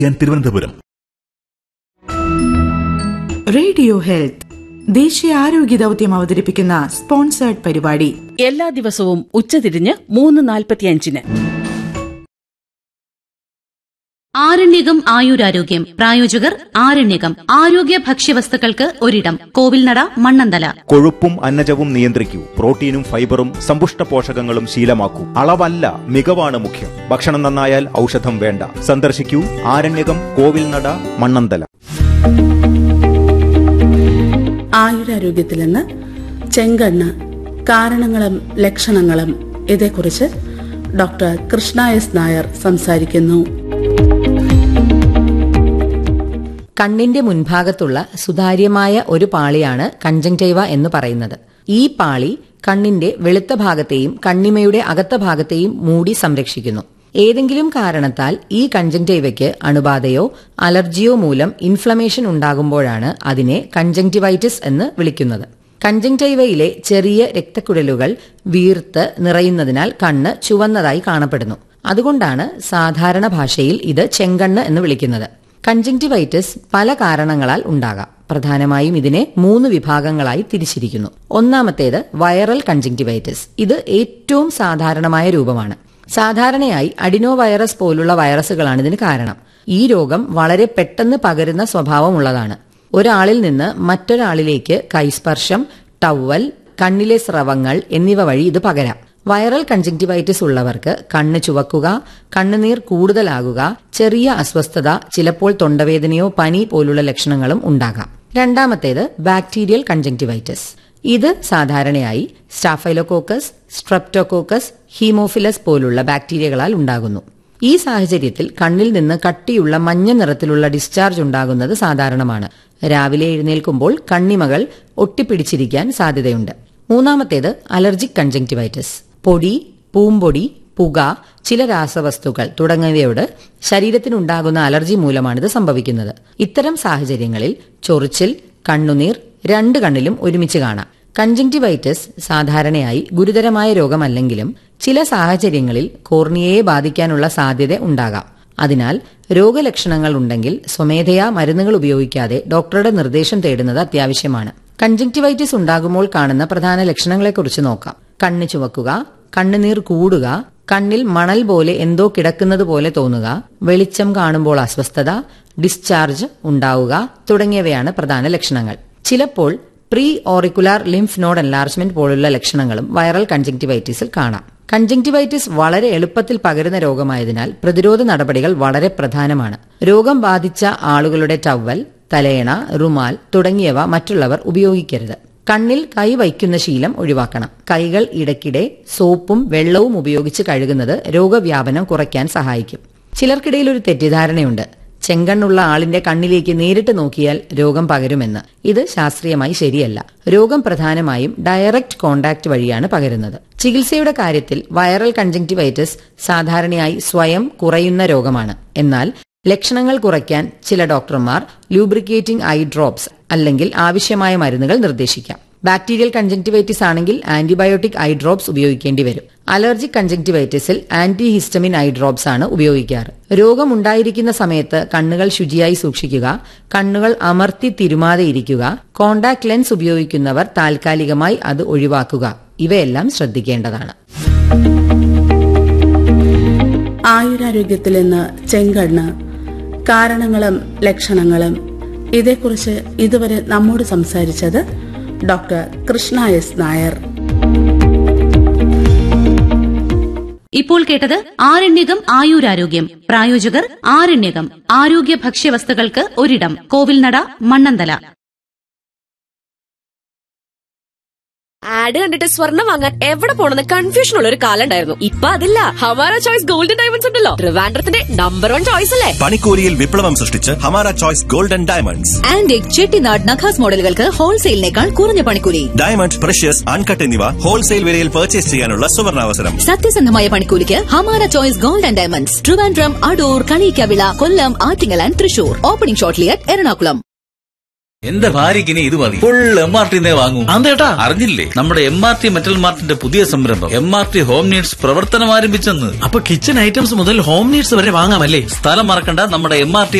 ഞാൻ Thiruvananthapuram radio health ദേശീയ ആരോഗ്യ ദൗത്യം അവതരിപ്പിക്കുന്ന സ്പോൺസേർഡ് പരിപാടി എല്ലാ ദിവസവും ഉച്ചതിരിഞ്ഞ് മൂന്ന് നാൽപ്പത്തിയഞ്ചിന് ആരണ്യകം ആയുരാരോഗ്യം പ്രായോജകർ ആരണ്യകം ആരോഗ്യ ഭക്ഷ്യവസ്തുക്കൾക്ക് ഒരിടം കോവിൽനട മണ്ണന്തല കൊഴുപ്പും അന്നജവും നിയന്ത്രിക്കൂ പ്രോട്ടീനും ഫൈബറും സമ്പുഷ്ട പോഷകങ്ങളും ശീലമാക്കൂ അളവല്ല മികവാണ് മുഖ്യം ഭക്ഷണം നന്നായാൽ ഔഷധം വേണ്ട സന്ദർശിക്കൂ ആരണ്യകം കോവിൽനട മണ്ണന്തല ആയുരാരോഗ്യത്തിൽ നിന്ന് ചെങ്കണ്ണ് കാരണങ്ങളും ലക്ഷണങ്ങളും ഇതേക്കുറിച്ച് ഡോക്ടർ കൃഷ്ണ എസ് നായർ സംസാരിക്കുന്നു കണ്ണിന്റെ മുൻഭാഗത്തുള്ള സുതാര്യമായ ഒരു പാളിയാണ് കൺജങ്ടൈവ എന്ന് പറയുന്നത് ഈ പാളി കണ്ണിന്റെ വെളുത്ത ഭാഗത്തെയും കണ്ണിമയുടെ അകത്ത ഭാഗത്തെയും മൂടി സംരക്ഷിക്കുന്നു ഏതെങ്കിലും കാരണത്താൽ ഈ കൺജങ്ടൈവയ്ക്ക് അണുബാധയോ അലർജിയോ മൂലം ഇൻഫ്ലമേഷൻ ഉണ്ടാകുമ്പോഴാണ് അതിനെ കൺജങ്ടിവൈറ്റിസ് എന്ന് വിളിക്കുന്നത് കൺജങ്ടൈവയിലെ ചെറിയ രക്തക്കുഴലുകൾ വീർത്ത് നിറയുന്നതിനാൽ കണ്ണ് ചുവന്നതായി കാണപ്പെടുന്നു അതുകൊണ്ടാണ് സാധാരണ ഭാഷയിൽ ഇത് ചെങ്കണ്ണ് എന്ന് വിളിക്കുന്നത് കൺജങ്ടിവൈറ്റിസ് പല കാരണങ്ങളാൽ ഉണ്ടാകാം പ്രധാനമായും ഇതിനെ മൂന്ന് വിഭാഗങ്ങളായി തിരിച്ചിരിക്കുന്നു ഒന്നാമത്തേത് വൈറൽ കൺജങ്ടിവൈറ്റിസ് ഇത് ഏറ്റവും സാധാരണമായ രൂപമാണ് സാധാരണയായി അഡിനോ വൈറസ് പോലുള്ള വൈറസുകളാണ് ഇതിന് കാരണം ഈ രോഗം വളരെ പെട്ടെന്ന് പകരുന്ന സ്വഭാവമുള്ളതാണ് ഒരാളിൽ നിന്ന് മറ്റൊരാളിലേക്ക് കൈസ്പർശം ടവൽ കണ്ണിലെ സ്രവങ്ങൾ എന്നിവ വഴി ഇത് പകരാം വൈറൽ കൺജങ്ടിവൈറ്റിസ് ഉള്ളവർക്ക് കണ്ണ് ചുവക്കുക കണ്ണുനീർ കൂടുതലാകുക ചെറിയ അസ്വസ്ഥത ചിലപ്പോൾ തൊണ്ടവേദനയോ പനി പോലുള്ള ലക്ഷണങ്ങളും ഉണ്ടാകാം രണ്ടാമത്തേത് ബാക്ടീരിയൽ കൺജങ്ടിവൈറ്റിസ് ഇത് സാധാരണയായി സ്റ്റാഫൈലോകോക്കസ് സ്ട്രെപ്റ്റോകോക്കസ് ഹീമോഫിലസ് പോലുള്ള ബാക്ടീരിയകളാൽ ഉണ്ടാകുന്നു ഈ സാഹചര്യത്തിൽ കണ്ണിൽ നിന്ന് കട്ടിയുള്ള മഞ്ഞ നിറത്തിലുള്ള ഡിസ്ചാർജ് ഉണ്ടാകുന്നത് സാധാരണമാണ് രാവിലെ എഴുന്നേൽക്കുമ്പോൾ കണ്ണിമകൾ ഒട്ടിപ്പിടിച്ചിരിക്കാൻ സാധ്യതയുണ്ട് മൂന്നാമത്തേത് അലർജിക് കൺജങ്ടിവൈറ്റിസ് പൊടി പൂമ്പൊടി പുക ചില രാസവസ്തുക്കൾ തുടങ്ങിയവയോട് ശരീരത്തിനുണ്ടാകുന്ന അലർജി മൂലമാണിത് സംഭവിക്കുന്നത് ഇത്തരം സാഹചര്യങ്ങളിൽ ചൊറിച്ചിൽ കണ്ണുനീർ രണ്ട് കണ്ണിലും ഒരുമിച്ച് കാണാം കൺജങ്ടിവൈറ്റിസ് സാധാരണയായി ഗുരുതരമായ രോഗമല്ലെങ്കിലും ചില സാഹചര്യങ്ങളിൽ കോർണിയയെ ബാധിക്കാനുള്ള സാധ്യത ഉണ്ടാകാം അതിനാൽ രോഗലക്ഷണങ്ങൾ ഉണ്ടെങ്കിൽ സ്വമേധയാ മരുന്നുകൾ ഉപയോഗിക്കാതെ ഡോക്ടറുടെ നിർദ്ദേശം തേടുന്നത് അത്യാവശ്യമാണ് കൺജങ്ടിവൈറ്റിസ് ഉണ്ടാകുമ്പോൾ കാണുന്ന പ്രധാന ലക്ഷണങ്ങളെക്കുറിച്ച് നോക്കാം കണ്ണ് ചുവക്കുക കണ്ണുനീർ കൂടുക കണ്ണിൽ മണൽ പോലെ എന്തോ കിടക്കുന്നത് പോലെ തോന്നുക വെളിച്ചം കാണുമ്പോൾ അസ്വസ്ഥത ഡിസ്ചാർജ് ഉണ്ടാവുക തുടങ്ങിയവയാണ് പ്രധാന ലക്ഷണങ്ങൾ ചിലപ്പോൾ pre auricular lymph node enlargement പോലുള്ള ലക്ഷണങ്ങളും വൈറൽ കൺജങ്ടിവൈറ്റിസിൽ കാണാം കൺജങ്ടിവൈറ്റിസ് വളരെ എളുപ്പത്തിൽ പകരുന്ന രോഗമായതിനാൽ പ്രതിരോധ നടപടികൾ വളരെ പ്രധാനമാണ് രോഗം ബാധിച്ച ആളുകളുടെ ടവൽ തലയണ റുമാൽ തുടങ്ങിയവ മറ്റുള്ളവർ ഉപയോഗിക്കരുത് കണ്ണിൽ കൈ വയ്ക്കുന്ന ശീലം ഒഴിവാക്കണം കൈകൾ ഇടയ്ക്കിടെ സോപ്പും വെള്ളവും ഉപയോഗിച്ച് കഴുകുന്നത് രോഗവ്യാപനം കുറയ്ക്കാൻ സഹായിക്കും ചിലർക്കിടയിൽ ഒരു തെറ്റിദ്ധാരണയുണ്ട് ചെങ്കണ്ണുള്ള ആളിന്റെ കണ്ണിലേക്ക് നേരിട്ട് നോക്കിയാൽ രോഗം പകരുമെന്ന് ഇത് ശാസ്ത്രീയമായി ശരിയല്ല രോഗം പ്രധാനമായും ഡയറക്റ്റ് കോണ്ടാക്ട് വഴിയാണ് പകരുന്നത് ചികിത്സയുടെ കാര്യത്തിൽ വൈറൽ കൺജങ്ടിവൈറ്റിസ് സാധാരണയായി സ്വയം കുറയുന്ന രോഗമാണ് എന്നാൽ ലക്ഷണങ്ങൾ കുറയ്ക്കാൻ ചില ഡോക്ടർമാർ ലൂബ്രിക്കേറ്റിംഗ് ഐ ഡ്രോപ്സ് അല്ലെങ്കിൽ ആവശ്യമായ മരുന്നുകൾ നിർദ്ദേശിക്കാം ബാക്ടീരിയൽ കൺജങ്ടിവൈറ്റിസ് ആണെങ്കിൽ ആന്റിബയോട്ടിക് ഐ ഡ്രോപ്സ് ഉപയോഗിക്കേണ്ടി വരും അലർജിക് കൺജങ്ടിവൈറ്റിസിൽ ആന്റി ഹിസ്റ്റമിൻ ഐ ഡ്രോപ്സ് ആണ് ഉപയോഗിക്കാറ് രോഗമുണ്ടായിരിക്കുന്ന സമയത്ത് കണ്ണുകൾ ശുചിയായി സൂക്ഷിക്കുക കണ്ണുകൾ അമർത്തി തിരുമാതെ ഇരിക്കുക കോണ്ടാക്ട് ലെൻസ് ഉപയോഗിക്കുന്നവർ താൽക്കാലികമായി അത് ഒഴിവാക്കുക ഇവയെല്ലാം ശ്രദ്ധിക്കേണ്ടതാണ് ആയുരാരോഗ്യത്തിൽ നിന്ന് ചെങ്കണ്ണ് കാരണങ്ങളും ലക്ഷണങ്ങളും ഇതേക്കുറിച്ച് ഇതുവരെ നമ്മോട് സംസാരിച്ചത് ഡോക്ടർ കൃഷ്ണ എസ് നായർ ഇപ്പോൾ കേട്ടത് ആരണ്യകം ആയുരാരോഗ്യം പ്രായോജകർ ആരണ്യകം ആരോഗ്യ ഭക്ഷ്യവസ്തുക്കൾക്ക് ഒരിടം കോവിൽനട മണ്ണന്തല ആഡ് കണ്ടിട്ട് സ്വർണ്ണം വാങ്ങാൻ എവിടെ പോണെന്ന് കൺഫ്യൂഷൻ ഉള്ള ഒരു കാലം ഉണ്ടായിരുന്നു ഇപ്പൊ അതില്ല ഹമാര ചോയ്സ് ഗോൾഡൻ ഡയമണ്ട്സ് ഉണ്ടല്ലോ ട്രിവാൻഡ്രത്തിന്റെ നമ്പർ വൺ ചോയ്സ് അല്ലേ പണിക്കൂലിയിൽ വിപ്ലവം സൃഷ്ടിച്ച് Hamara Choice Golden Diamonds antique Chettinad Nakas മോഡലുകൾക്ക് ഹോൾസെയിലിനേക്കാൾ കുറഞ്ഞ പണിക്കൂലി ഡയമണ്ട് പ്രഷ്യസ് അൺകട്ട് എന്നിവ ഹോൾസെയിൽ വിലയിൽ പർച്ചേസ് ചെയ്യാനുള്ള സുവർണാവസരം സത്യസന്ധമായ പണിക്കൂലിക്ക് Hamara Choice Gold and Diamonds Trivandrum Adoor Kalikkavila Kollam Attingal and Thrissur opening shortly at Ernakulam എന്റെ ഭാര്യക്ക് ഇനി ഇത് മതി ഫുൾ എം ആർ ടി വാങ്ങൂ അതേട്ടാ അറിഞ്ഞില്ലേ നമ്മുടെ എം ആർ ടി മെറ്റൽ മാർട്ടിന്റെ പുതിയ സംരംഭം M R T home needs പ്രവർത്തനം ആരംഭിച്ചെന്ന് അപ്പൊ കിച്ചൺ ഐറ്റംസ് മുതൽ ഹോം നീഡ്സ് വരെ വാങ്ങാമല്ലേ സ്ഥലം മറക്കണ്ട നമ്മുടെ എം ആർ ടി